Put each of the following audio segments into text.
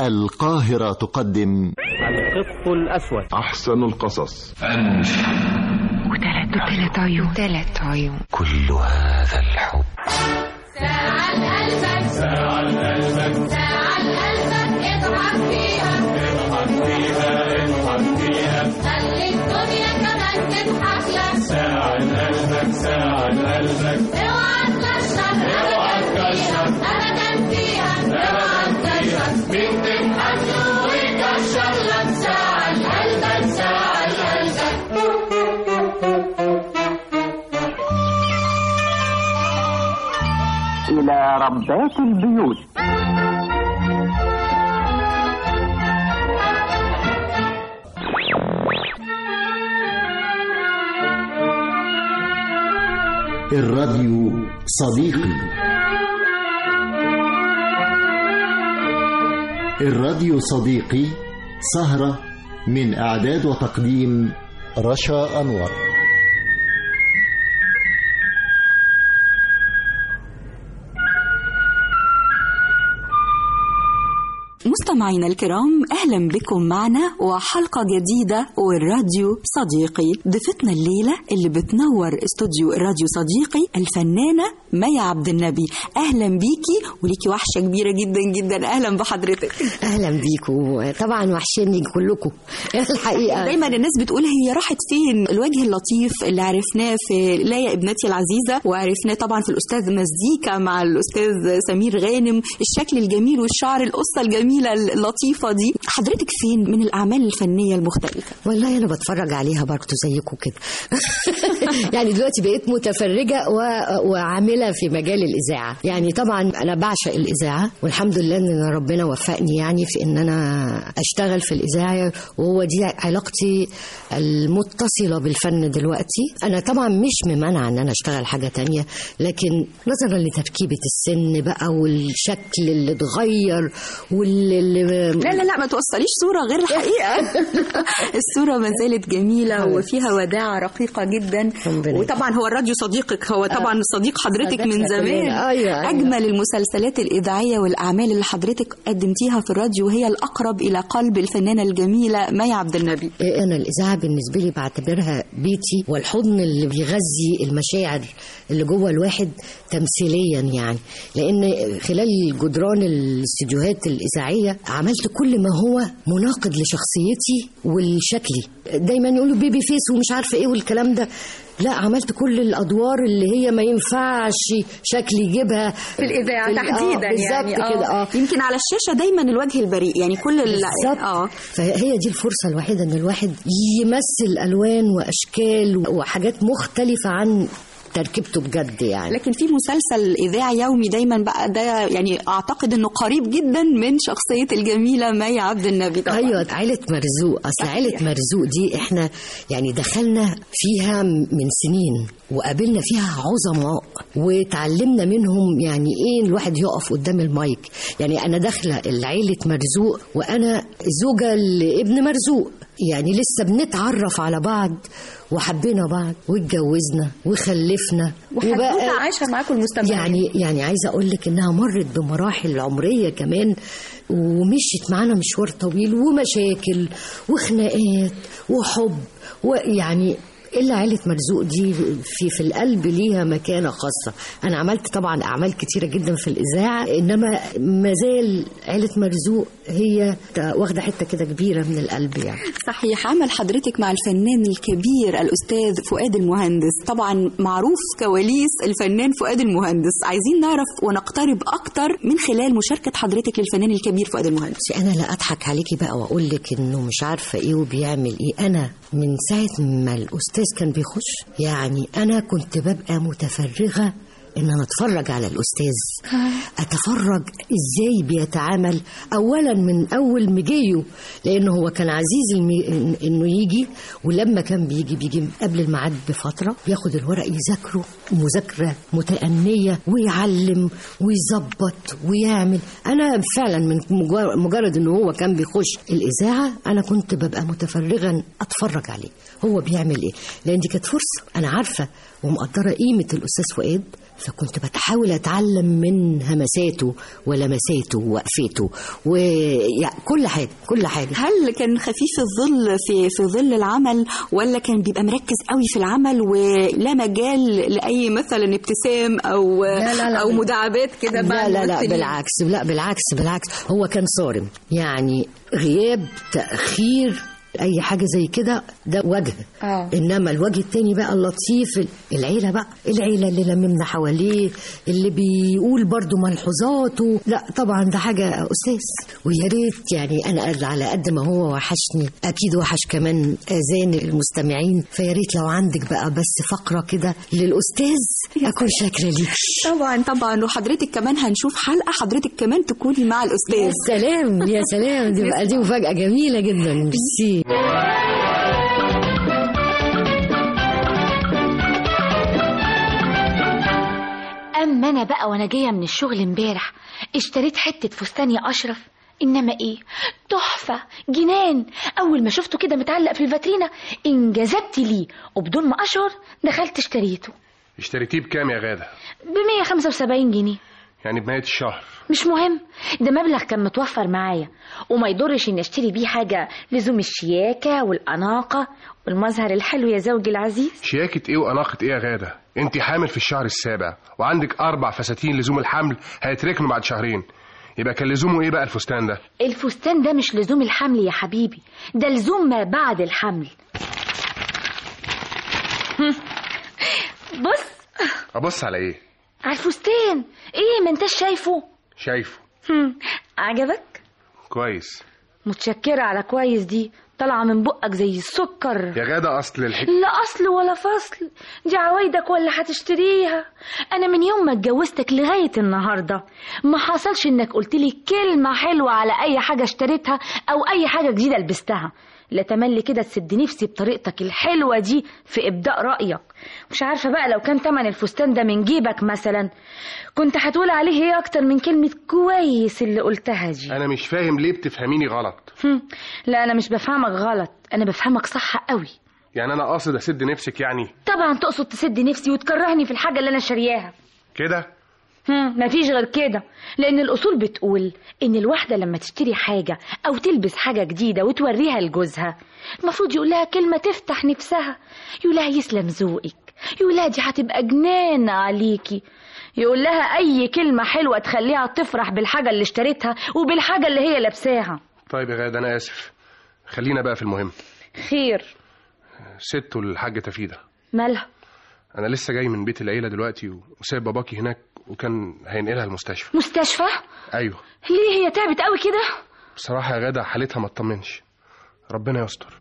القاهرة تقدم القط الأسود أحسن القصص وثلاث وثلاث عيون ثلاث عيون كل هذا الحب ساعة قلبك ساعة قلبك ساعة قلبك اضحك فيها اضحك فيها اضحك فيها خلي الدنيا كمان تضحك لك ساعة قلبك ساعة قلبك اوعى تكشف اوعى تكشف ابدا فيها اوعى تكشف مين تضحك له ويكشف لك ساعة قلبك ساعة قلبك إلى ربات البيوت الراديو صديقي الراديو صديقي سهرة من إعداد وتقديم رشا أنور مستمعينا الكرام اهلا بكم معنا وحلقه جديده والراديو صديقي ضيفتنا الليله اللي بتنور استوديو الراديو صديقي الفنانه ميا عبد النبي اهلا بيكي وليكي وحشه كبيره جدا جدا اهلا بحضرتك اهلا بيكم طبعا وحشني كلكم الحقيقه دايما الناس بتقول هي راحت فين الوجه اللطيف اللي عرفناه في لا يا ابنتي العزيزه وعرفناه طبعا في الاستاذ مزيكا مع الاستاذ سمير غانم الشكل الجميل والشعر القصه الجميله اللطيفه دي حضرتك فين من الاعمال الفنيه المختلفه والله انا بتفرج عليها برضه زيكم كده يعني دلوقتي بقيت متفرجه و... وعامله في مجال الاذاعه يعني طبعا انا بعشق الاذاعه والحمد لله ان ربنا وفقني يعني في ان انا اشتغل في الاذاعه وهو دي علاقتي المتصله بالفن دلوقتي انا طبعا مش ممانعه ان انا اشتغل حاجه تانية لكن نظرا لتركيبه السن بقى والشكل اللي اتغير واللي لا لا لا ما توصليش صورة غير الحقيقة الصورة ما زالت جميلة وفيها وداعة رقيقة جدا ربنا وطبعا هو الراديو صديقك هو طبعا صديق حضرتك من صديقنا زمان كلنا. أيوة، أيوة. أجمل المسلسلات الإذاعية والأعمال اللي حضرتك قدمتيها في الراديو هي الأقرب إلى قلب الفنانة الجميلة مي عبد النبي انا الاذاعه بالنسبه لي بعتبرها بيتي والحضن اللي بيغذي المشاعر اللي جوه الواحد تمثيليا يعني لان خلال جدران الاستديوهات الاذاعيه عملت كل ما هو مناقض لشخصيتي ولشكلي دايما يقولوا بيبي فيس ومش عارفه ايه والكلام ده لا عملت كل الادوار اللي هي ما ينفعش شكل يجيبها في الإذاعة في ال- آه، تحديدا بالظبط يعني كده اه يمكن على الشاشة دايما الوجه البريء يعني كل ال- بالظبط اه فهي دي الفرصة الوحيدة ان الواحد يمثل الوان واشكال وحاجات مختلفة عن تركيبته بجد يعني لكن في مسلسل اذاعي يومي دايما بقى ده يعني اعتقد انه قريب جدا من شخصيه الجميله مي عبد النبي طبعا ايوه عيلة مرزوق اصل عيلة مرزوق دي احنا يعني دخلنا فيها من سنين وقابلنا فيها عظماء وتعلمنا منهم يعني ايه الواحد يقف قدام المايك يعني انا داخله العيلة مرزوق وانا زوجة لابن مرزوق يعني لسه بنتعرف على بعض وحبينا بعض واتجوزنا وخلفنا وحدوته عايشه معاكم المستمعين يعني يعني عايزه اقول لك انها مرت بمراحل عمريه كمان ومشيت معانا مشوار طويل ومشاكل وخناقات وحب ويعني الا عيله مرزوق دي في في القلب ليها مكانه خاصه انا عملت طبعا اعمال كتيره جدا في الاذاعه انما ما زال عيله مرزوق هي واخده حته كده كبيره من القلب يعني صحيح عمل حضرتك مع الفنان الكبير الاستاذ فؤاد المهندس طبعا معروف كواليس الفنان فؤاد المهندس عايزين نعرف ونقترب اكتر من خلال مشاركه حضرتك للفنان الكبير فؤاد المهندس بس انا لا اضحك عليكي بقى واقول لك انه مش عارفه ايه وبيعمل ايه انا من ساعه ما الاستاذ كان بيخش يعني انا كنت ببقى متفرغه ان انا اتفرج على الاستاذ اتفرج ازاي بيتعامل اولا من اول مجيه لانه هو كان عزيز المي... إن- انه يجي ولما كان بيجي بيجي قبل الميعاد بفتره بياخد الورق يذاكره مذاكره متأنية ويعلم ويظبط ويعمل انا فعلا من مجر- مجرد انه هو كان بيخش الاذاعه انا كنت ببقى متفرغا اتفرج عليه هو بيعمل ايه لان دي كانت فرصه انا عارفه ومقدره قيمه الاستاذ فؤاد فكنت بتحاول اتعلم من همساته ولمساته ووقفته وكل حاجه كل حاجه هل كان خفيف الظل في في ظل العمل ولا كان بيبقى مركز قوي في العمل ولا مجال لاي مثلا ابتسام او لا لا لا او بال- مداعبات كده مع لا لا لا الممثلين؟ بالعكس لا بالعكس بالعكس هو كان صارم يعني غياب تأخير أي حاجة زي كده ده وجه آه. إنما الوجه التاني بقى اللطيف العيلة بقى العيلة اللي لممنا حواليه اللي بيقول برضو ملحوظاته لا طبعا ده حاجة أستاذ ويا ريت يعني أنا قد- على قد ما هو وحشني أكيد وحش كمان آذان المستمعين فيا ريت لو عندك بقى بس فقرة كده للأستاذ أكون شاكرة ليكي طبعا طبعا وحضرتك كمان هنشوف حلقه حضرتك كمان تكوني مع يا الاستاذ سلام يا سلام دي بقى دي مفاجأة جميلة جدا ميرسي اما انا بقى وانا جايه من الشغل امبارح اشتريت حته فستان يا اشرف انما ايه تحفه جنان اول ما شفته كده متعلق في الفاترينا انجذبت ليه وبدون ما اشعر دخلت اشتريته اشتريتيه بكام يا غادة؟ ب 175 جنيه يعني بنهاية الشهر مش مهم ده مبلغ كان متوفر معايا وما يضرش اني اشتري بيه حاجه لزوم الشياكه والاناقه والمظهر الحلو يا زوجي العزيز شياكة ايه وأناقة ايه يا غادة؟ انت حامل في الشهر السابع وعندك أربع فساتين لزوم الحمل هيتركنوا بعد شهرين يبقى كان لزومه ايه بقى الفستان ده؟ الفستان ده مش لزوم الحمل يا حبيبي ده لزوم ما بعد الحمل بص أبص على ايه؟ على الفستان ايه ما انتش شايفه شايفه هم، عجبك كويس متشكرة على كويس دي طالعة من بقك زي السكر يا غادة أصل الحك... لا أصل ولا فصل دي عوايدك ولا هتشتريها أنا من يوم ما اتجوزتك لغاية النهاردة ما حصلش إنك قلت لي كلمة حلوة على أي حاجة اشتريتها أو أي حاجة جديدة لبستها لا تملي كده تسد نفسي بطريقتك الحلوة دي في إبداء رأيك مش عارفة بقى لو كان تمن الفستان ده من جيبك مثلا كنت هتقول عليه ايه أكتر من كلمة كويس اللي قلتها دي أنا مش فاهم ليه بتفهميني غلط هم، لا أنا مش بفهمك غلط أنا بفهمك صح قوي يعني أنا قاصد أسد نفسك يعني طبعا تقصد تسد نفسي وتكرهني في الحاجة اللي أنا شارياها كده؟ هم، مفيش غير كده لأن الأصول بتقول إن الواحدة لما تشتري حاجة أو تلبس حاجة جديدة وتوريها لجوزها المفروض يقول لها كلمة تفتح نفسها يقول لها يسلم ذوقك يقول لها دي هتبقى جنان عليكي يقول لها أي كلمة حلوة تخليها تفرح بالحاجة اللي اشتريتها وبالحاجة اللي هي لابساها طيب يا غادة أنا آسف خلينا بقى في المهم خير ست والحاجة تفيدة مالها أنا لسه جاي من بيت العيلة دلوقتي و- وسايب باباكي هناك وكان هينقلها المستشفى مستشفى أيوه ليه هي تعبت قوي كده بصراحة يا غادة حالتها ما تطمنش ربنا يستر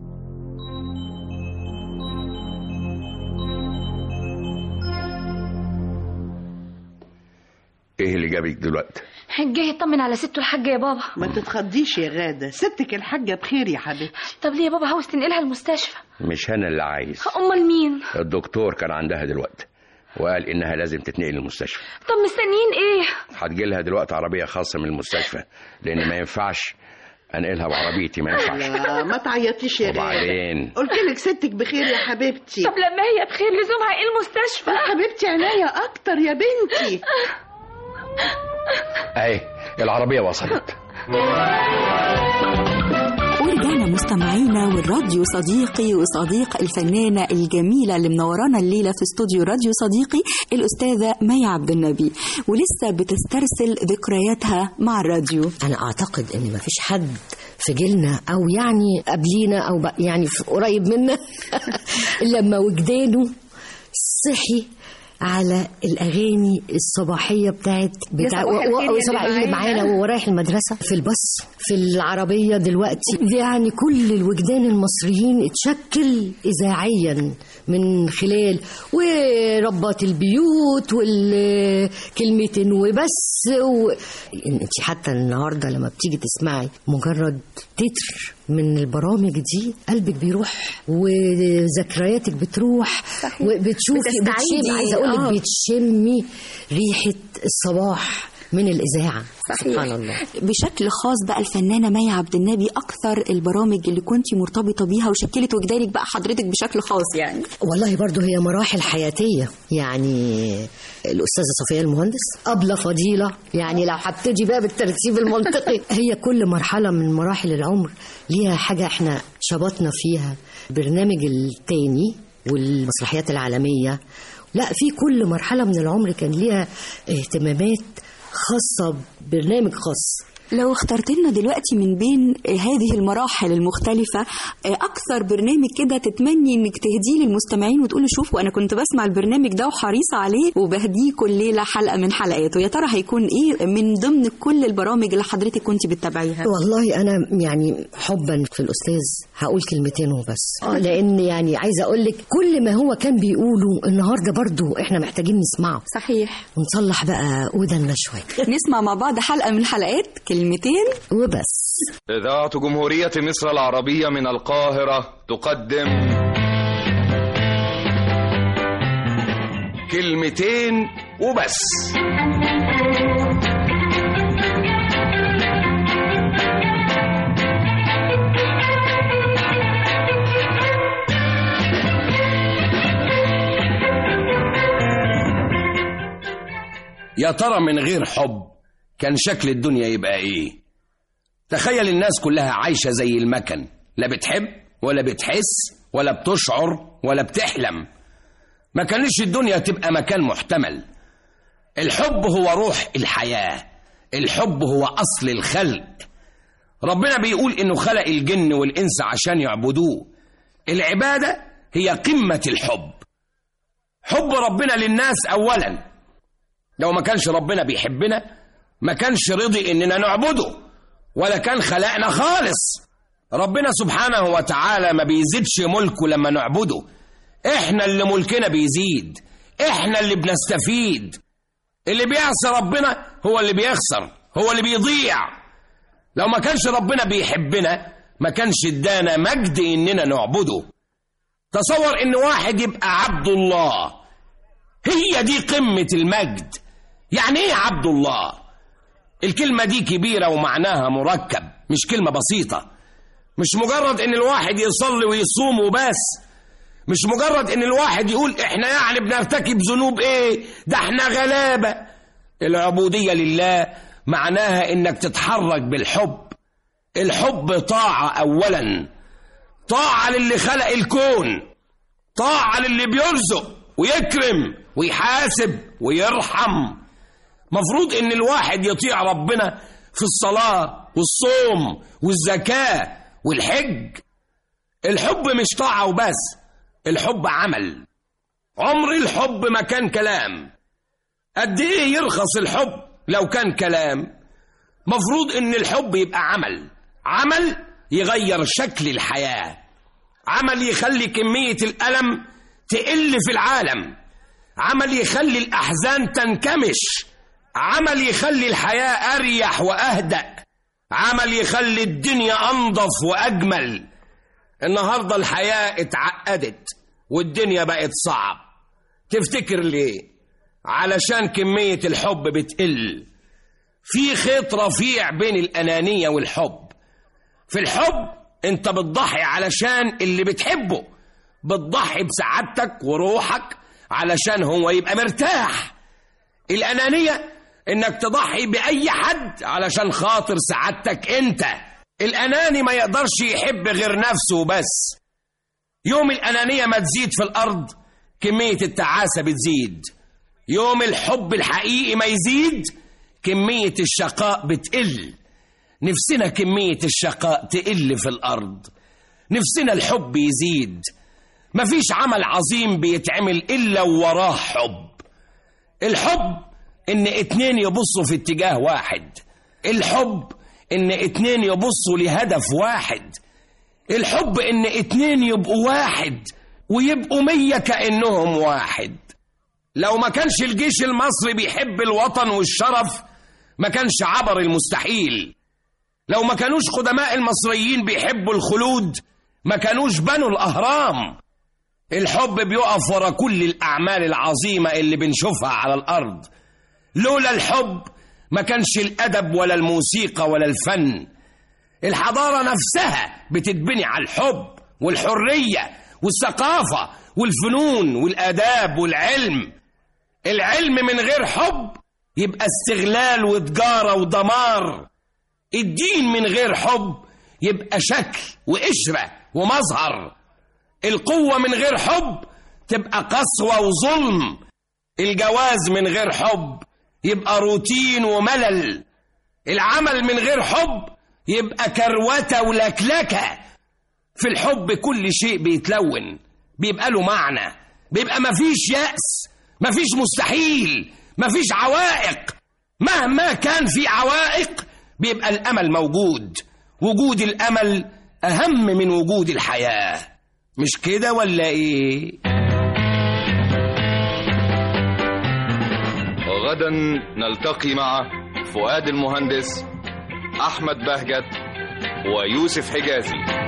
ايه اللي جابك دلوقتي جاي يطمن على سته الحاجة يا بابا ما تتخضيش يا غادة ستك الحاجة بخير يا حبيبتي طب ليه يا بابا عاوز تنقلها المستشفى مش انا اللي عايز أمال مين الدكتور كان عندها دلوقتي وقال انها لازم تتنقل المستشفى طب مستنيين ايه هتجيلها دلوقتي عربيه خاصه من المستشفى لان ما ينفعش انقلها بعربيتي ما ينفعش لا ما تعيطيش يا غادة وبعدين قلت لك ستك بخير يا حبيبتي طب لما هي بخير لزومها ايه المستشفى يا حبيبتي عناية أكتر يا بنتي اهي العربيه وصلت ورجعنا مستمعينا والراديو صديقي وصديق الفنانة الجميلة اللي منورانا الليلة في استوديو راديو صديقي الأستاذة مي عبد النبي ولسه بتسترسل ذكرياتها مع الراديو انا اعتقد ان مفيش حد في جيلنا او يعني قبلينا او بق- يعني في قريب منا لما وجدانه صحي على الاغاني الصباحيه بتاعت بتاع صباح الخير يا اللي صباح اللي معانا. معانا وهو رايح المدرسه في الباص في العربيه دلوقتي يعني كل الوجدان المصريين اتشكل اذاعيا من خلال وربات البيوت والكلمتين وبس و... انت حتى النهارده لما بتيجي تسمعي مجرد تتر من البرامج دي قلبك بيروح وذكرياتك بتروح وبتشوفي بتستعيدي، بتشمي عايزه اقول لك آه. بتشمي ريحه الصباح من الاذاعه سبحان الله بشكل خاص بقى الفنانة مي عبد النبي أكثر البرامج اللي كنت مرتبطة بيها وشكلت وجدانك بقى حضرتك بشكل خاص يعني والله برضو هي مراحل حياتية يعني الأستاذة صفية المهندس أبلة فضيلة يعني لو هبتدي بقى بالترتيب المنطقي هي كل مرحلة من مراحل العمر ليها حاجة احنا شبطنا فيها برنامج التاني والمسرحيات العالمية لا في كل مرحلة من العمر كان ليها اهتمامات خاصة ببرنامج خاص لو اخترت لنا دلوقتي من بين هذه المراحل المختلفة أكثر برنامج كده تتمني إنك تهديه للمستمعين وتقول له شوفوا أنا كنت بسمع البرنامج ده وحريصة عليه وبهديه كل ليلة حلقة من حلقاته يا ترى هيكون إيه من ضمن كل البرامج اللي حضرتك كنت بتتابعيها والله انا يعني حبا في الاستاذ هقول كلمتين وبس اه لان يعني عايزه اقول لك كل ما هو كان بيقوله النهارده برضو احنا محتاجين نسمعه صحيح ونصلح بقى ودنا شويه نسمع مع بعض حلقة من حلقات كلمتين وبس إذاعة جمهورية مصر العربية من القاهرة تقدم كلمتين وبس يا ترى من غير حب كان شكل الدنيا يبقى ايه تخيل الناس كلها عايشة زي المكن لا بتحب ولا بتحس ولا بتشعر ولا بتحلم ما كانش الدنيا تبقى مكان محتمل الحب هو روح الحياة الحب هو أصل الخلق ربنا بيقول إنه خلق الجن والإنس عشان يعبدوه العبادة هي قمة الحب حب ربنا للناس أولا لو ما كانش ربنا بيحبنا ما كانش رضي إننا نعبده ولا كان خلقنا خالص ربنا سبحانه وتعالى ما بيزيدش ملكه لما نعبده احنا اللي ملكنا بيزيد احنا اللي بنستفيد اللي بيعصي ربنا هو اللي بيخسر هو اللي بيضيع لو ما كانش ربنا بيحبنا ما كانش ادانا مجد اننا نعبده تصور ان واحد يبقى عبد الله هي دي قمة المجد يعني ايه عبد الله الكلمة دي كبيرة ومعناها مركب مش كلمة بسيطة مش مجرد ان الواحد يصلي ويصوم وبس مش مجرد ان الواحد يقول احنا يعني بنرتكب ذنوب ايه ده احنا غلابة العبودية لله معناها انك تتحرك بالحب الحب طاعة اولا طاعة للي خلق الكون طاعة للي بيرزق ويكرم ويحاسب ويرحم مفروض ان الواحد يطيع ربنا في الصلاة والصوم والزكاة والحج الحب مش طاعة وبس الحب عمل عمر الحب ما كان كلام قد ايه يرخص الحب لو كان كلام مفروض ان الحب يبقى عمل عمل يغير شكل الحياة عمل يخلي كمية الألم تقل في العالم عمل يخلي الأحزان تنكمش عمل يخلي الحياة أريح وأهدأ عمل يخلي الدنيا أنظف وأجمل النهاردة الحياة اتعقدت والدنيا بقت صعب تفتكر ليه علشان كمية الحب بتقل في خيط رفيع بين الأنانية والحب في الحب انت بتضحي علشان اللي بتحبه بتضحي بسعادتك وروحك علشان هو يبقى مرتاح الأنانية انك تضحي بأي حد علشان خاطر سعادتك انت الأناني ما يقدرش يحب غير نفسه بس يوم الأنانية ما تزيد في الأرض كمية التعاسة بتزيد يوم الحب الحقيقي ما يزيد كمية الشقاء بتقل نفسنا كمية الشقاء تقل في الأرض نفسنا الحب يزيد مفيش عمل عظيم بيتعمل إلا وراه حب الحب إن اتنين يبصوا في اتجاه واحد الحب إن اتنين يبصوا لهدف واحد الحب إن اتنين يبقوا واحد ويبقوا مية كأنهم واحد لو ما كانش الجيش المصري بيحب الوطن والشرف ما كانش عبر المستحيل لو ما كانوش قدماء المصريين بيحبوا الخلود ما كانوش بنوا الأهرام الحب بيقف ورا كل الأعمال العظيمة اللي بنشوفها على الأرض لولا الحب ما كانش الأدب ولا الموسيقى ولا الفن الحضارة نفسها بتتبني على الحب والحرية والثقافة والفنون والآداب والعلم العلم من غير حب يبقى استغلال وتجارة ودمار الدين من غير حب يبقى شكل وقشرة ومظهر القوة من غير حب تبقى قسوة وظلم الجواز من غير حب يبقى روتين وملل العمل من غير حب يبقى كروتة ولكلكة في الحب كل شيء بيتلون بيبقى له معنى بيبقى مفيش يأس مفيش مستحيل مفيش عوائق مهما كان في عوائق بيبقى الأمل موجود وجود الأمل أهم من وجود الحياة مش كده ولا إيه؟ غدا نلتقي مع فؤاد المهندس أحمد بهجت ويوسف حجازي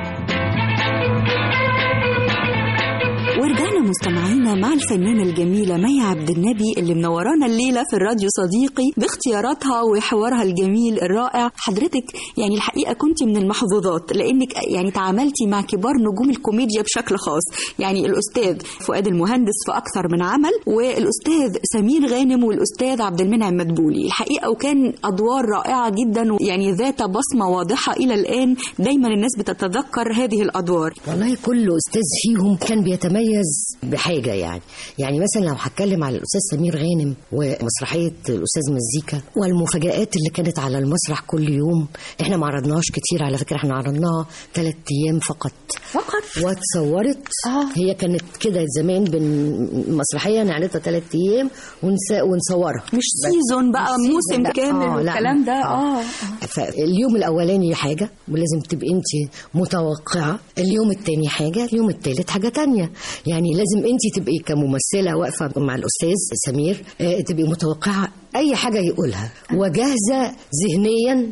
ورجعنا مستمعينا مع الفنانة الجميلة مي عبد النبي اللي منورانا الليلة في الراديو صديقي باختياراتها وحوارها الجميل الرائع حضرتك يعني الحقيقة كنت من المحظوظات لأنك يعني تعاملتي مع كبار نجوم الكوميديا بشكل خاص يعني الأستاذ فؤاد المهندس في أكثر من عمل والأستاذ سمير غانم والأستاذ عبد المنعم مدبولي الحقيقة وكان أدوار رائعة جدا يعني ذات بصمة واضحة إلى الآن دايما الناس بتتذكر هذه الأدوار والله كل استاذ فيهم كان بيتميز بحاجه يعني يعني مثلا لو هتكلم على الاستاذ سمير غانم ومسرحيه الاستاذ مزيكا والمفاجات اللي كانت على المسرح كل يوم احنا ما عرضناهاش كتير على فكره احنا عرضناها ثلاث ايام فقط فقط واتصورت آه. هي كانت كده زمان بين مسرحيه نعرضها ثلاث ايام ونس... ونصورها مش سيزون بقى مش موسم سيزون، لا. كامل آه، لا. والكلام ده آه. اه فاليوم الاولاني حاجه ولازم تبقي انت متوقعه اليوم الثاني حاجه اليوم الثالث حاجه تانية يعني لازم انت تبقي كممثله واقفه مع الاستاذ سمير آه، تبقي متوقعه اي حاجه يقولها وجاهزه ذهنيا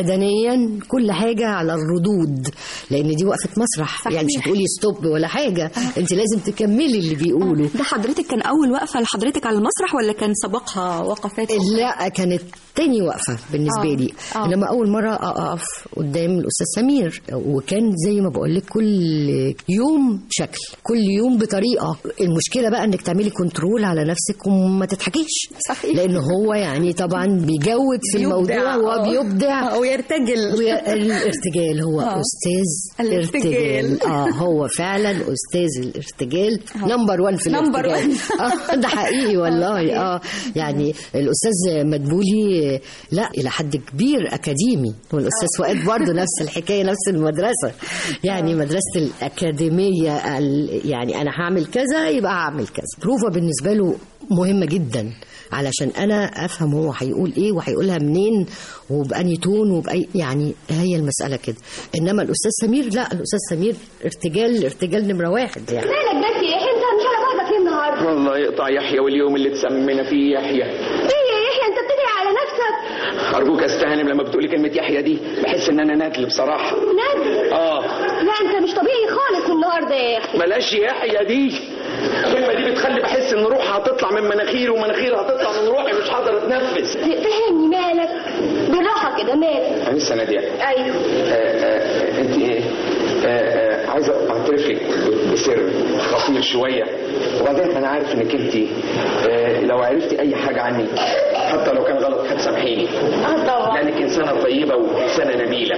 بدنيا كل حاجه على الردود لان دي وقفه مسرح صحيح. يعني مش هتقولي ستوب ولا حاجه انت لازم تكملي اللي بيقوله ده حضرتك كان أول وقفة لحضرتك على المسرح ولا كان سبقها وقفات لا كانت تاني وقفة بالنسبة آه. لي آه. لما أول مرة أقف قدام الأستاذ سمير وكان زي ما بقول لك كل يوم شكل كل يوم بطريقة المشكلة بقى إنك تعملي كنترول على نفسك وما تضحكيش صحيح. لأن هو يعني طبعا بيجود في الموضوع وبيبدع ويرتجل الارتجال هو آه. استاذ الارتجال. ارتجال اه هو فعلا استاذ الارتجال نمبر 1 في نمبر الارتجال اه ده حقيقي والله اه يعني الاستاذ مدبولي لا الى حد كبير اكاديمي والاستاذ فؤاد برضه نفس الحكايه نفس المدرسه يعني مدرسه الاكاديميه ال- يعني انا هعمل كذا يبقى هعمل كذا بروفا بالنسبه له مهمه جدا علشان انا افهم هو هيقول ايه وهيقولها منين وبأني تون وبأي يعني هي المساله كده انما الاستاذ سمير لا الاستاذ سمير ارتجال ارتجال نمره واحد يعني مالك بس يا يحيى انت مش على بعضك ليه النهارده؟ والله يقطع يحيى واليوم اللي تسمينا فيه يحيى ايه يا يحيى انت بتدعي على نفسك؟ ارجوك استهانم لما بتقولي كلمه يحيى دي بحس ان انا نادل بصراحه نادي اه لا انت مش طبيعي خالص النهارده يا يحيى بلاش يحيى دي الكلمه دي بتخلي بحس ان روحي هتطلع من مناخيري ومناخيري هتطلع من روحي مش هقدر اتنفس فهمني مالك بالراحه كده مالك انا لسه ناديه ايوه آه، آه، انت ايه آه، آه، عايز اعترف لك بسر خطير شويه وبعدين انا عارف انك انت آه، لو عرفتي اي حاجه عني حتى لو كان غلط هتسامحيني اه طبعا لانك انسانه طيبه وانسانه نبيله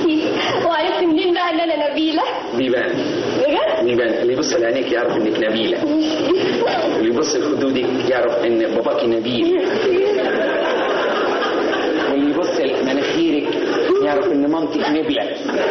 وعرفت منين بقى ان انا نبيله؟ بيبان بجد؟ بيبان اللي يبص لعينيك يعرف انك نبيله واللي يبص لخدودك يعرف ان باباكي نبيل واللي يبص لمناخيرك يعرف ان مامتك نبله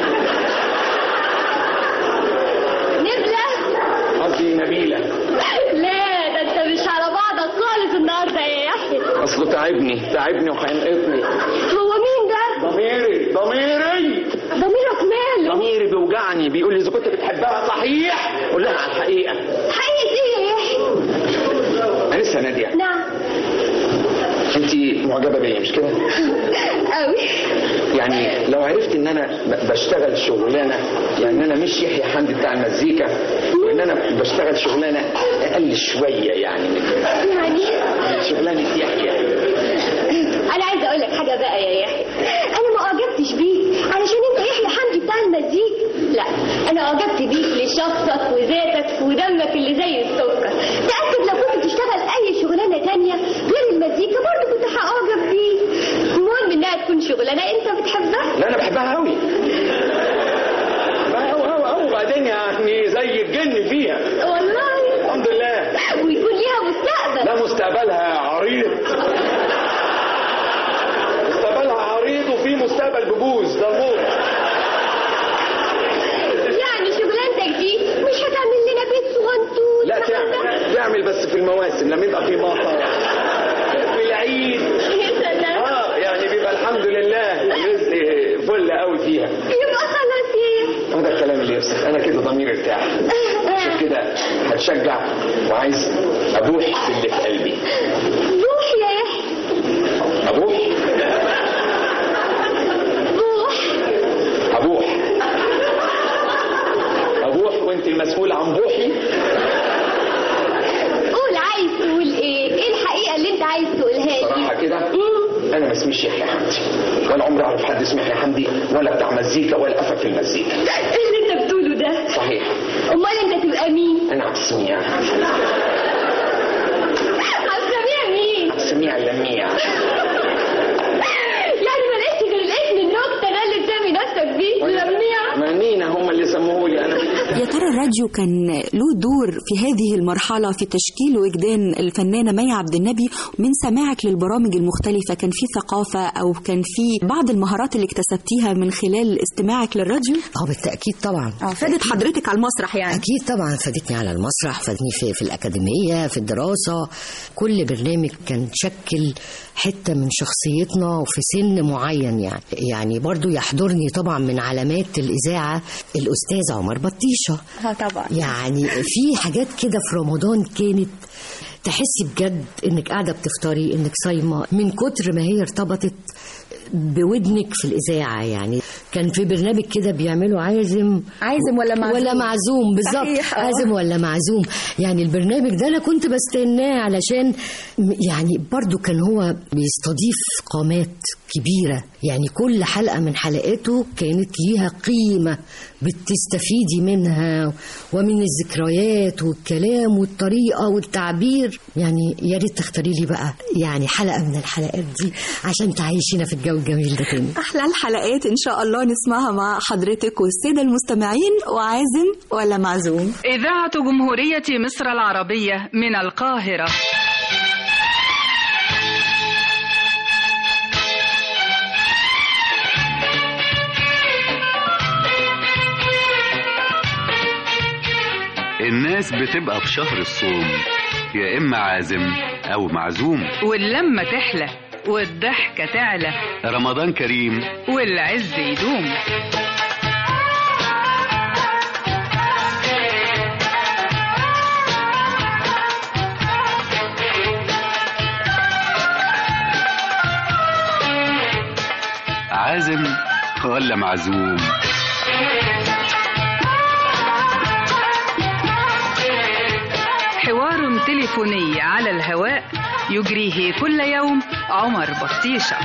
نبله؟ قصدي نبيله لا ده انت مش على بعضك خالص النهارده يا يحيى اصله تعبني تعبني وهينقطني هو مين ده؟ ضميري ضميري ضميرك ماله؟ ضميري بيوجعني بيقول لي اذا كنت بتحبها صحيح قول لها على الحقيقه حقيقة ايه يا يحيى؟ انا لسه ناديه نعم انت معجبه بيا مش كده قوي يعني لو عرفت ان انا ب- بشتغل شغلانه يعني انا مش يحيى حمدي بتاع المزيكا وان انا بشتغل شغلانه اقل شويه يعني من يعني من شغلانه يحيى انا عايزه اقول لك حاجة بقى يا يحيى أنا ما أعجبتش بيك علشان أنت يحيى حمدي بتاع المزيكا لا أنا أعجبت بيك لشخصك وذاتك ودمك اللي زي السكر تأكد لو كنت تشتغل أي شغلانة تانية غير المزيكا برضه كنت هأعجب بيك المهم إنها تكون شغلانة أنت بتحبها لا انا بحبها قوي بحبها قوي قوي قوي وبعدين يعني زي الجن فيها والله الحمد لله ويكون ليها مستقبل لا مستقبلها عريض مستقبلها عريض وفي مستقبل بجوز ده الموت يعني شغلانتك دي مش هتعمل لنا بيت صغنطوط لا تعمل تعمل بس في المواسم لما يبقى في مطر في العيد يا سلام اه يعني بيبقى الحمد لله الرزق فل قوي فيها يبقى خلاص يا هذا الكلام اللي يفسخ انا كده ضميري ارتاح عشان كده هتشجع وعايز ابوح باللي في قلبي روح يا يحيى ابوح روح ابوح ابوح وانت المسؤولة عن بوحي قول عايز تقول ايه ايه الحقيقة اللي انت عايز تقولها لي صراحة كده انا ما اسميش يحيى حمدي ولا عمري اعرف حد اسمه يحيى حمدي ولا بتاع مزيكا ولا افهم في المزيكا ايه اللي انت بتقوله ده صحيح امال انت تبقى مين انا عبد السميع هتسميها مين عبد السميع اللميع يعني ما لقيتش غير الاسم النكتة ده اللي تسمي نفسك بيه لميع ما مينا هم اللي سموه لي انا يا ترى الراديو كان له دور في هذه المرحلة في تشكيل وجدان الفنانة مي عبد النبي من سماعك للبرامج المختلفة كان في ثقافة أو كان في بعض المهارات اللي اكتسبتيها من خلال استماعك للراديو؟ اه بالتأكيد طبعا اه فادت حضرتك على المسرح يعني أكيد طبعا فادتني على المسرح فادتني في, في الأكاديمية في الدراسة كل برنامج كان شكل حتة من شخصيتنا وفي سن معين يعني يعني برضو يحضرني طبعا من علامات الإذاعة الأستاذ عمر بطيشة اه طبعا يعني في حاجات كده في رمضان كانت تحسي بجد انك قاعده بتفطري انك صايمه من كتر ما هي ارتبطت بودنك في الاذاعه يعني كان في برنامج كده بيعملوا عازم عازم ولا معزوم ولا معزوم بالظبط صحيح، آه. عازم ولا معزوم يعني البرنامج ده انا كنت بستناه علشان م- يعني برضو كان هو بيستضيف قامات كبيره يعني كل حلقه من حلقاته كانت ليها قيمه بتستفيدي منها ومن الذكريات والكلام والطريقه والتعبير يعني يا ريت تختاري لي بقى يعني حلقه من الحلقات دي عشان تعيشينا في الجو الجميل ده تاني أحلى الحلقات إن شاء الله نسمعها مع حضرتك والسادة المستمعين وعازم ولا معزوم إذاعة جمهورية مصر العربية من القاهرة الناس بتبقى في شهر الصوم يا إما عازم أو معزوم واللمة تحلى والضحكة تعلى رمضان كريم والعز يدوم عازم ولا معزوم حوار تليفوني على الهواء يجريه كل يوم عمر بطيشة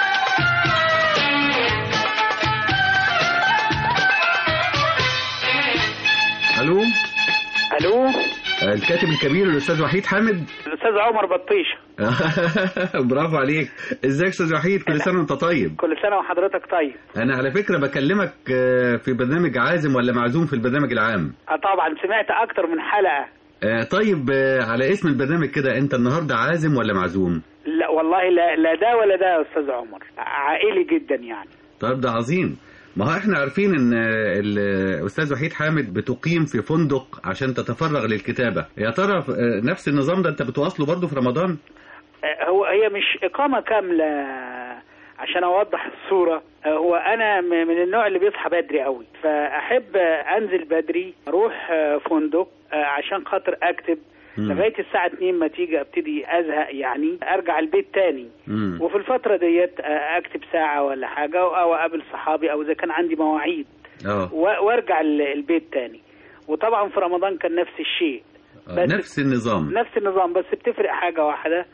الو الو الكاتب الكبير الاستاذ وحيد حامد الاستاذ عمر بطيشه برافو عليك ازيك استاذ وحيد كل سنه وانت طيب كل سنه وحضرتك طيب انا على فكره بكلمك آه، في برنامج عازم ولا معزوم في البرنامج العام آه طبعا سمعت اكتر من حلقه آه، طيب آه، على اسم البرنامج كده انت النهارده عازم ولا معزوم لا والله لا لا ده ولا ده يا استاذ عمر عائلي جدا يعني طيب ده عظيم ما هو احنا عارفين ان آه، الاستاذ وحيد حامد بتقيم في فندق عشان تتفرغ للكتابه يا ترى آه، نفس النظام ده انت بتواصله برضه في رمضان آه هو هي مش اقامه كامله عشان اوضح الصوره آه هو انا م- من النوع اللي بيصحى بدري قوي فاحب آه، انزل بدري اروح آه، فندق آه، عشان خاطر اكتب مم. لغايه الساعه 2 ما تيجي ابتدي ازهق يعني ارجع البيت تاني مم. وفي الفترة ديت آه، أكتب ساعة ولا حاجة أو أقابل صحابي أو إذا كان عندي مواعيد اه و- وأرجع ال- البيت تاني وطبعا في رمضان كان نفس الشيء آه، نفس النظام نفس النظام بس بتفرق حاجة واحدة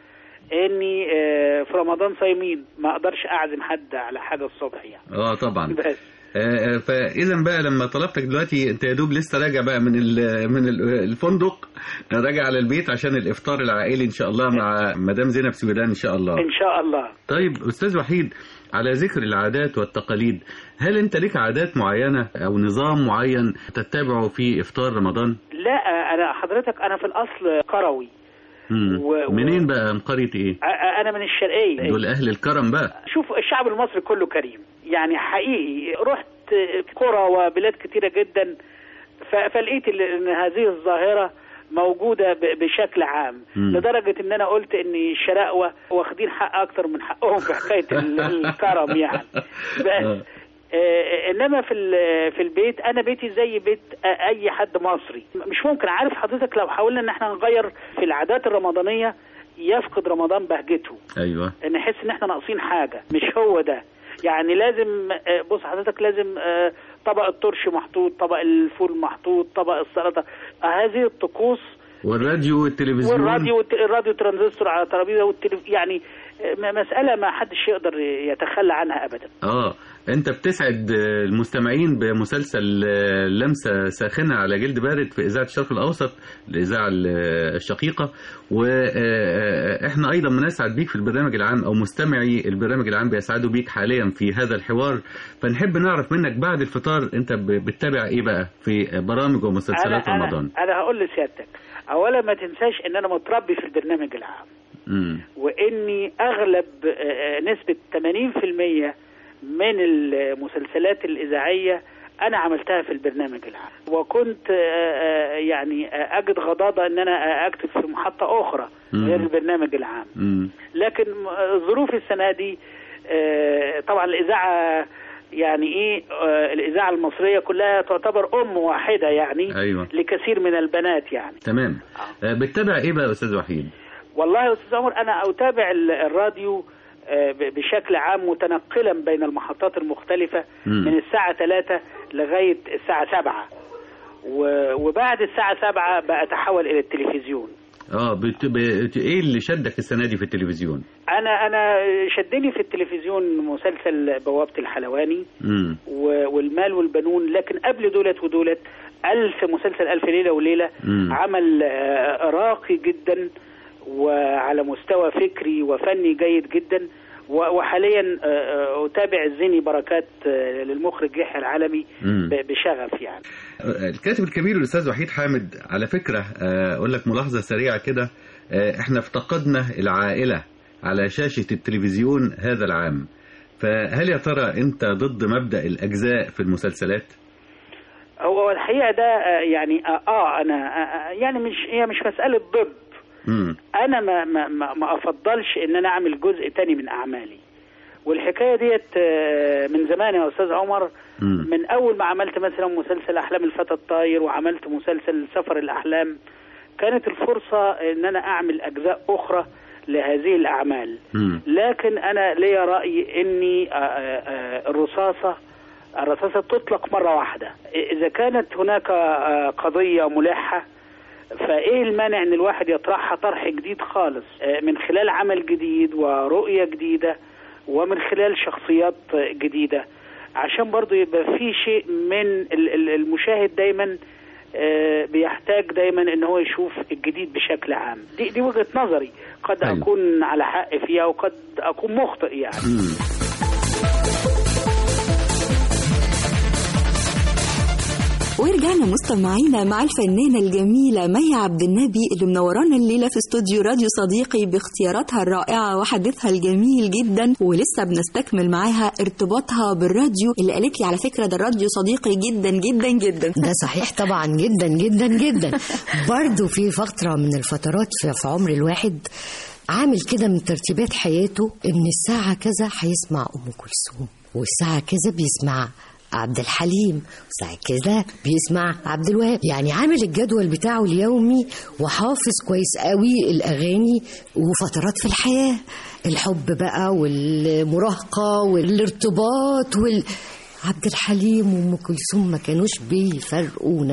اني آه، في رمضان صايمين ما اقدرش اعزم حد على حاجه الصبح يعني اه طبعا بس آه، فاذا بقى لما طلبتك دلوقتي انت يا دوب لسه راجع بقى من ال- من ال- الفندق راجع على البيت عشان الافطار العائلي ان شاء الله مع مدام زينب سويدان ان شاء الله ان شاء الله طيب استاذ وحيد على ذكر العادات والتقاليد هل انت لك عادات معينه او نظام معين تتبعه في افطار رمضان لا انا حضرتك انا في الاصل قروي مم. و- و- منين بقى من قريه ايه أ- انا من الشرقيه دول اهل الكرم بقى شوف الشعب المصري كله كريم يعني حقيقي رحت قرى وبلاد كتيرة جدا ف- فلقيت ال- ان هذه الظاهرة موجودة ب- بشكل عام مم. لدرجة ان انا قلت ان الشراقوة واخدين حق اكتر من حقهم في حكاية ال- الكرم يعني بس آه، انما في ال- في البيت انا بيتي زي بيت آه، اي حد مصري مش ممكن عارف حضرتك لو حاولنا ان احنا نغير في العادات الرمضانية يفقد رمضان بهجته ايوه نحس ان احنا ناقصين حاجه مش هو ده يعني لازم آه، بص حضرتك لازم آه، طبق الترش محطوط طبق الفول محطوط طبق السلطه آه، هذه الطقوس والراديو والتلفزيون والراديو والت- الراديو ترانزستور على ترابيزه والتلف يعني آه، م- مساله ما حدش يقدر يتخلى عنها ابدا اه انت بتسعد آه، المستمعين بمسلسل آه، لمسه ساخنه على جلد بارد في اذاعه الشرق الاوسط الاذاعه ال- آه، الشقيقه واحنا ايضا بنسعد بيك في البرنامج العام او مستمعي البرنامج العام بيسعدوا بيك حاليا في هذا الحوار فنحب نعرف منك بعد الفطار انت ب- بتتابع ايه بقى في برامج ومسلسلات أنا, رمضان انا انا هقول لسيادتك اولا ما تنساش ان انا متربي في البرنامج العام مم. واني اغلب آه، نسبه 80% من المسلسلات الاذاعيه انا عملتها في البرنامج العام وكنت آه، آه، يعني آه، اجد غضاضه ان انا آه، اكتب في محطه اخرى مم. غير البرنامج العام مم. لكن آه، ظروف السنه دي آه، طبعا الاذاعه يعني ايه آه، الاذاعه المصريه كلها تعتبر ام واحده يعني ايوه لكثير من البنات يعني تمام آه، بتتابع ايه بقى يا استاذ وحيد والله يا استاذ عمر انا اتابع ال- الراديو آه، ب- بشكل عام متنقلا بين المحطات المختلفة مم. من الساعة 3 لغاية الساعة 7 و- وبعد الساعة 7 بأتحول إلى التلفزيون اه بت... بت... ايه اللي شدك السنه دي في التلفزيون أنا أنا شدني في التلفزيون مسلسل بوابة الحلواني امم و- والمال والبنون لكن قبل دولت ودولت ألف مسلسل ألف ليلة وليلة مم. عمل آه، راقي جدا وعلى مستوى فكري وفني جيد جدا و- وحاليا آه، آه، أتابع الزيني بركات آه، للمخرج يحيى العالمي مم. ب- بشغف يعني الكاتب الكبير الاستاذ وحيد حامد على فكره آه، اقول لك ملاحظه سريعه كده آه، احنا افتقدنا العائله على شاشه التلفزيون هذا العام فهل يا ترى انت ضد مبدا الاجزاء في المسلسلات هو الحقيقة ده آه، يعني آه, آه أنا آه آه، يعني مش هي مش مسألة ضد امم انا ما ما ما, ما افضلش ان انا اعمل جزء تاني من اعمالي والحكايه ديت آه، من زمان يا استاذ عمر مم. من اول ما عملت مثلا مسلسل احلام الفتى الطاير وعملت مسلسل سفر الاحلام كانت الفرصه ان انا اعمل اجزاء اخرى لهذه الاعمال مم. لكن انا ليا راي اني آه، آه، آه، الرصاصه الرصاصه تطلق مره واحده اذا كانت هناك آه، قضيه ملحه فايه المانع ان الواحد يطرحها طرح جديد خالص آه، من خلال عمل جديد ورؤية جديدة ومن خلال شخصيات آه، جديدة عشان برضو يبقى في شيء من ال- ال- المشاهد دايما آه، بيحتاج دايما ان هو يشوف الجديد بشكل عام دي دي وجهة نظري قد أيوة. اكون على حق فيها وقد اكون مخطئ يعني ورجعنا مستمعينا مع الفنانة الجميلة مي عبد النبي اللي منورانا الليلة في استوديو راديو صديقي باختياراتها الرائعة وحديثها الجميل جدا ولسه بنستكمل معاها ارتباطها بالراديو اللي قالت لي على فكرة ده الراديو صديقي جدا جدا جدا ده صحيح طبعا جدا جدا جدا برضو في فترة من الفترات في, في عمر الواحد عامل كده من ترتيبات حياته ان الساعة كذا هيسمع ام كلثوم والساعة كذا بيسمع عبد الحليم وساعة كذا بيسمع عبد الوهاب يعني عامل الجدول بتاعه اليومي وحافظ كويس قوي الأغاني وفترات في الحياة الحب بقى والمراهقة والارتباط وال... عبد الحليم وام كلثوم ما كانوش بيفرقونا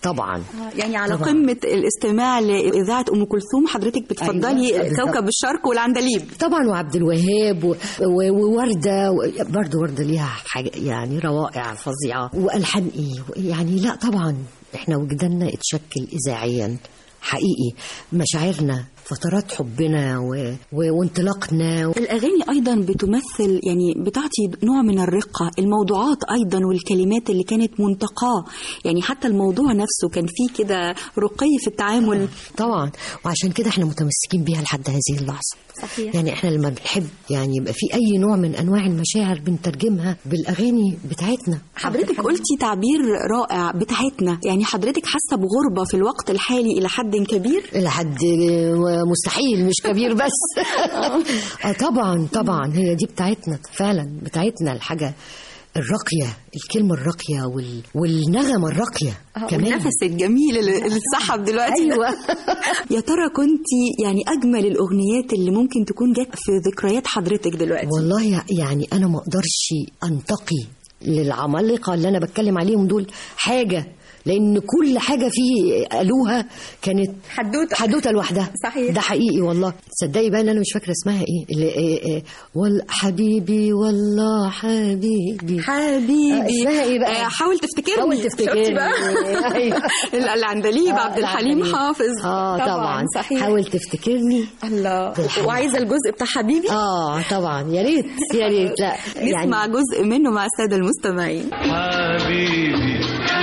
طبعا يعني على طبعاً. قمة الاستماع لإذاعة أم كلثوم حضرتك بتفضلي أيوة، بالظبط. كوكب الشرق والعندليب طبعا وعبد الوهاب و- و- ووردة و- برضه وردة ليها حاجة يعني روائع فظيعة وألحان إيه يعني لا طبعا إحنا وجداننا اتشكل إذاعيا حقيقي مشاعرنا فترات حبنا و... و... وانطلاقنا الأغاني أيضا بتمثل يعني بتعطي نوع من الرقة الموضوعات أيضا والكلمات اللي كانت منتقاة يعني حتى الموضوع نفسه كان فيه كده رقي في التعامل طبعا وعشان كده احنا متمسكين بيها لحد هذه اللحظة صحيح يعني احنا لما بنحب يعني يبقى في أي نوع من أنواع المشاعر بنترجمها بالأغاني بتاعتنا حضرتك قلتي تعبير رائع بتاعتنا يعني حضرتك حاسة بغربة في الوقت الحالي إلى حد كبير إلى حد مستحيل مش كبير بس اه طبعا طبعا هي دي بتاعتنا فعلا بتاعتنا الحاجة الراقية الكلمة الراقية وال... والنغمة الراقية كمان النفس الجميل اللي اللي اتسحب دلوقتي أيوة. يا ترى كنتي يعني أجمل الأغنيات اللي ممكن تكون جت في ذكريات حضرتك دلوقتي والله يعني أنا ما أقدرش أنتقي للعمالقة اللي أنا بتكلم عليهم دول حاجة لأن كل حاجة فيه قالوها كانت حدوتة حدوتة لوحدها صحيح ده حقيقي والله تصدقي بقى إن أنا مش فاكرة اسمها إيه اللي إيه إيه وال حبيبي والله حبيبي حبيبي آه، اسمها إيه بقى؟ آه، حاول تفتكرني حاول تفتكرني. شفتي بقى؟ أيوة. العندليب آه، عبد الحليم العندليب. حافظ اه طبعا صحيح حاول تفتكرني الله بالحليم. وعايزه الجزء بتاع حبيبي اه طبعا يا ريت يا ريت لا نسمع جزء منه مع الساده المستمعين حبيبي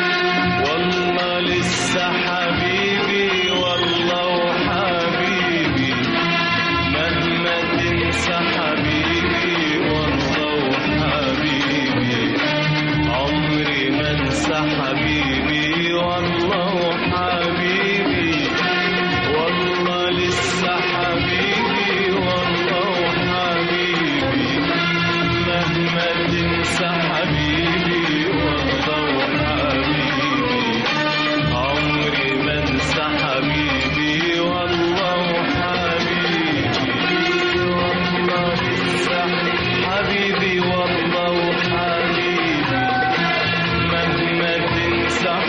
والله لسه حبيبي والله وحبيبي مهما تنسى حبيبي والله وحبيبي عمري ما انسى حبيبي والله وحبيبي والله لسه حبيبي والله وحبيبي مهما تنسى حبيبي والله وحبيبي عمري ما انسى حبيبي والله وحبيبي والله لسه حبيبي والله وحبيبي مهما تنسى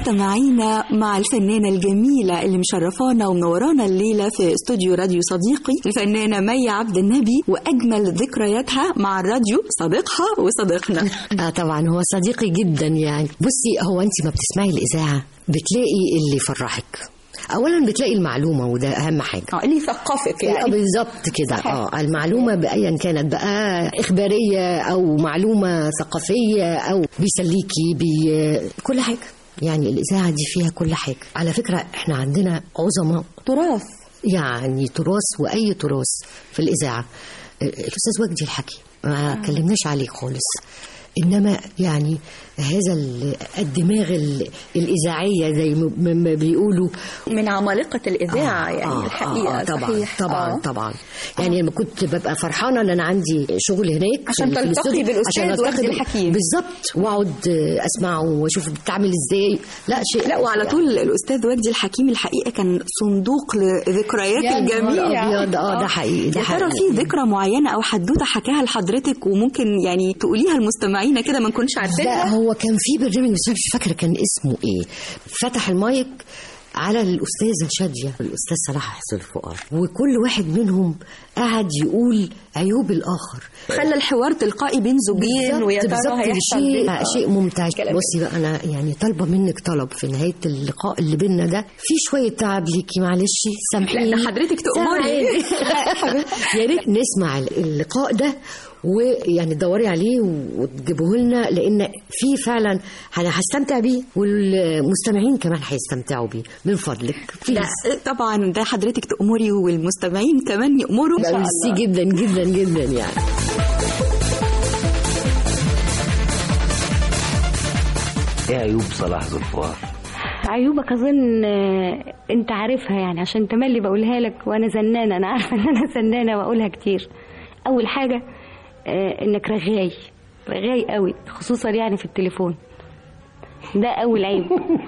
مستمعينا مع الفنانة الجميلة اللي مشرفانا ومنورانا الليلة في استوديو راديو صديقي الفنانة مي عبد النبي وأجمل ذكرياتها مع الراديو صديقها وصديقنا اه طبعا هو صديقي جدا يعني بصي هو انت ما بتسمعي الاذاعه بتلاقي اللي يفرحك اولا بتلاقي المعلومه وده اهم حاجه اه اللي يثقفك آه، يعني بالظبط كده اه المعلومه بايا كانت بقى اخباريه او معلومه ثقافيه او بيسليكي بي كل حاجه يعني الاذاعه دي فيها كل حاجه على فكره احنا عندنا عظماء تراث يعني تراث واي تراث في الاذاعه الاستاذ وجدي الحكي ما كلمناش عليه خالص انما يعني هذا ال- الدماغ ال- الاذاعيه زي ما- ما ما بيقولوا من عمالقة الإذاعة يعني الحقيقة آه طبعا صحيح طبعا آه. طبعا يعني لما كنت ببقى فرحانه ان انا عندي شغل هناك عشان في تلتقي الاستوديو، بالأستاذ عشان ألتقي وجدي بال- الحكيم. بالظبط واقعد اسمعه واشوف بتعمل ازاي لا شيء لا وعلى طول الأستاذ وجدي الحكيم الحقيقة كان صندوق لذكريات يا نهار الجميع أبيض، آه، ده حقيقي، ده يا ترى حقيقي. في ذكرى معينة أو حدوتة حكاها لحضرتك وممكن يعني تقوليها لمستمعينا كده ما نكونش لا عارفينها هو كان في برنامج بس أنا مش فاكره كان اسمه ايه فتح المايك على الاستاذه شاديه الاستاذ صلاح حسين فؤاد وكل واحد منهم قعد يقول عيوب الاخر خلى الحوار تلقائي بين زوجين بالظبط- ويا ترى بالظبط هيحصل شيء إيه؟ شيء ممتع كلام بصي بقى انا يعني طالبه منك طلب في نهايه اللقاء اللي بينا ده في شويه تعب ليكي معلش سامحيني لا، ده حضرتك تأمري. سامحيني. يا ريت نسمع اللقاء ده ويعني تدوري عليه وتجيبوه لنا لان في فعلا انا هستمتع بيه والمستمعين كمان هيستمتعوا بيه من فضلك لا بليز. طبعا ده حضرتك تأمري والمستمعين كمان يأمروا إن لا شاء ميرسي الله. جدا جدا جدا يعني ايه عيوب صلاح ذو الفقار عيوبك اظن آه، انت عارفها يعني عشان تملي بقولها لك وانا زنانه انا عارفه ان انا زنانه واقولها كتير اول حاجه آه، انك رغاي رغاي قوي خصوصا يعني في التليفون ده اول عيب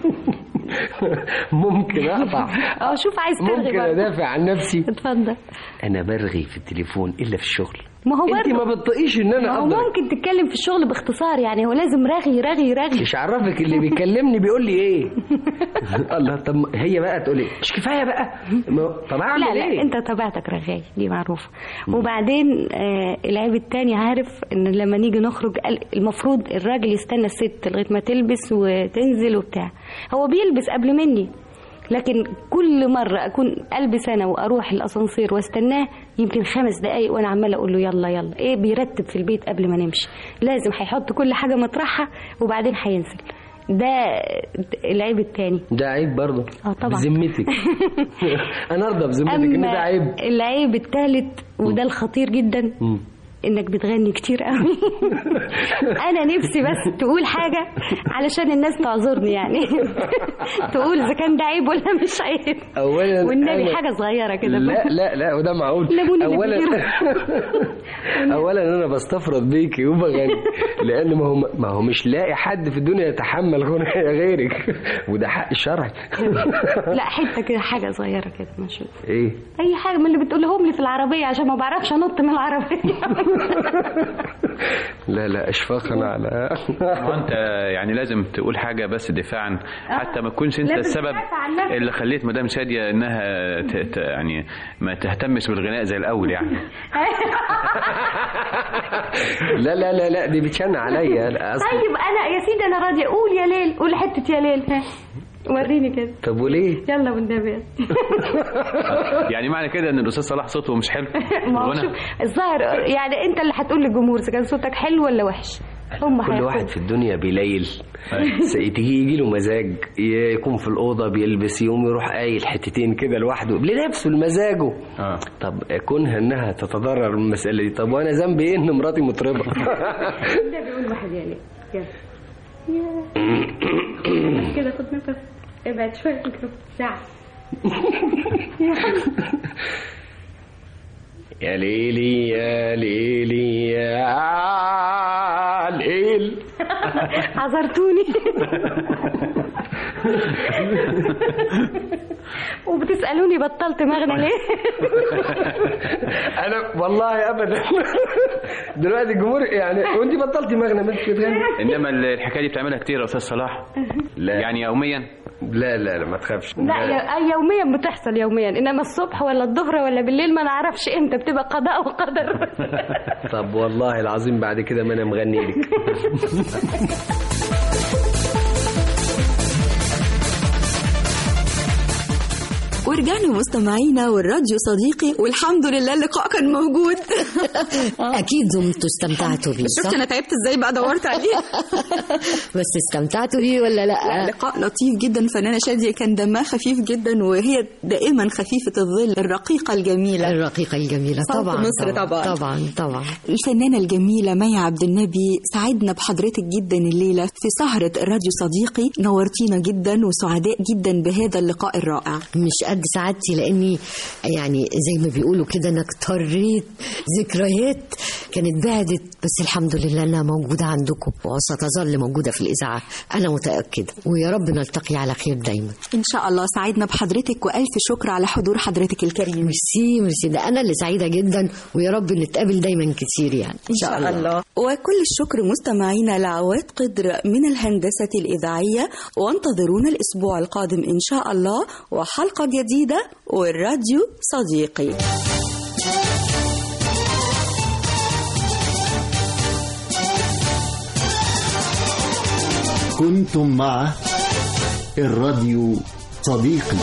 ممكن اقطع اه شوف عايز ترغي ممكن برضه. ادافع عن نفسي اتفضل انا برغي في التليفون الا في الشغل ما هو انت برضه ما بتطقيش ان ما انا هو افضل ممكن تتكلم في الشغل باختصار يعني هو لازم رغي رغي رغي مش عرفك اللي بيكلمني بيقول لي ايه الله طب هي بقى تقول لي مش كفايه بقى ما- طب اعمل لا لا ايه انت طبيعتك رغاي دي معروفه وبعدين آه العيب التاني عارف ان لما نيجي نخرج قال- المفروض الراجل يستنى الست لغايه ما تلبس وتنزل وبتاع هو بيلبس قبل مني لكن كل مرة أكون ألبس أنا وأروح الأسانسير واستناه يمكن خمس دقايق وأنا عمالة أقول له يلا يلا إيه بيرتب في البيت قبل ما نمشي لازم هيحط كل حاجة مطرحها وبعدين هينزل ده العيب التاني ده عيب برضه اه طبعا بذمتك انا ارضى بذمتك ان ده أما عيب العيب الثالث وده الخطير جدا مم. انك بتغني كتير قوي انا نفسي بس تقول حاجه علشان الناس تعذرني يعني تقول اذا كان ده عيب ولا مش عيب اولا والنبي أنا- حاجه صغيره كده لا لا لا وده معقول ليمون اللي اولا بيطير. اولا انا بستفرد بيكي وبغني لان ما هو ما هو مش لاقي حد في الدنيا يتحمل غنى غيرك وده حق شرعي لا حته كده حاجه صغيره كده ما اشوف ايه اي حاجه من اللي بتقولهم لي في العربيه عشان ما بعرفش انط من العربيه لا لا اشفاقا على هو انت يعني لازم تقول حاجه بس دفاعا حتى ما تكونش انت لازم السبب تدافع عن نفسك. اللي خليت مدام شاديه انها ت... ت... يعني ما تهتمش بالغناء زي الاول يعني لا لا لا لا دي بتشن عليا لا، أصل طيب انا يا سيدي انا راضيه قول يا ليل قول حته يا ليل ها وريني كده طب وليه يلا والنبي يعني معنى كده ان الاستاذ صلاح صوته مش حلو ما هو الغنى؟ شوف الظاهر يعني انت اللي هتقول للجمهور اذا كان صوتك حلو ولا وحش هم كل واحد في الدنيا بيليل س- تيجي يجي له مزاج يكون في الأوضة بيلبس يوم يروح قايل حتتين كده لوحده لنفسه لمزاجه آه. طب كونها انها تتضرر من المسألة دي طب وانا ذنبي ايه ان مراتي مطربة ده بيقول واحد يا ليل يلا كده خد نفس ابعد شويه من الميكروفون. ساعه يا ليلي يا ليلي يا ليل عذرتوني وبتسالوني بطلت مغنى ليه انا والله ابدا دلوقتي الجمهور يعني وانت بطلتي مغنى ما انت بتغني انما الحكايه دي بتعملها كتير يا استاذ صلاح لا يعني يوميا لا لا لا ما تخافش لا يا- يوميا بتحصل يوميا انما الصبح ولا الظهر ولا بالليل ما نعرفش امتى بتبقى قضاء وقدر طب والله العظيم بعد كده ما انا مغني لك ورجعنا مستمعينا والراديو صديقي والحمد لله اللقاء كان موجود اكيد دمتوا استمتعتوا بيه شفت صح؟ انا تعبت ازاي بقى دورت عليه بس استمتعتوا بيه ولا لا لا لقاء لطيف جدا فنانة شادية كان دمها خفيف جدا وهي دائما خفيفة الظل الرقيقة الجميلة الرقيقة الجميلة صوت طبعا مصر طبعا طبعا طبعا الفنانة الجميلة مي عبد النبي سعدنا بحضرتك جدا الليلة في سهرة الراديو صديقي نورتينا جدا وسعداء جدا بهذا اللقاء الرائع مش قد سعادتي لاني يعني زي ما بيقولوا كده انا اكتريت ذكريات كانت بعدت بس الحمد لله انها موجوده عندكم وستظل موجوده في الاذاعه انا متاكده ويا رب نلتقي على خير دايما إن شاء الله سعدنا بحضرتك وألف شكر على حضور حضرتك الكريم ميرسي ميرسي ده انا اللي سعيده جدا ويا رب نتقابل دايما كتير يعني إن شاء الله وكل الشكر مستمعينا لعواد قدر من الهندسة الإذاعية وانتظرونا الأسبوع القادم إن شاء الله وحلقة جديدة والراديو صديقي كنتم مع الراديو صديقي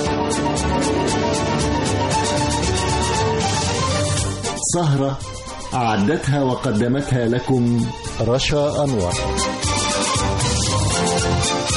سهرة أعدتها وقدمتها لكم رشا أنور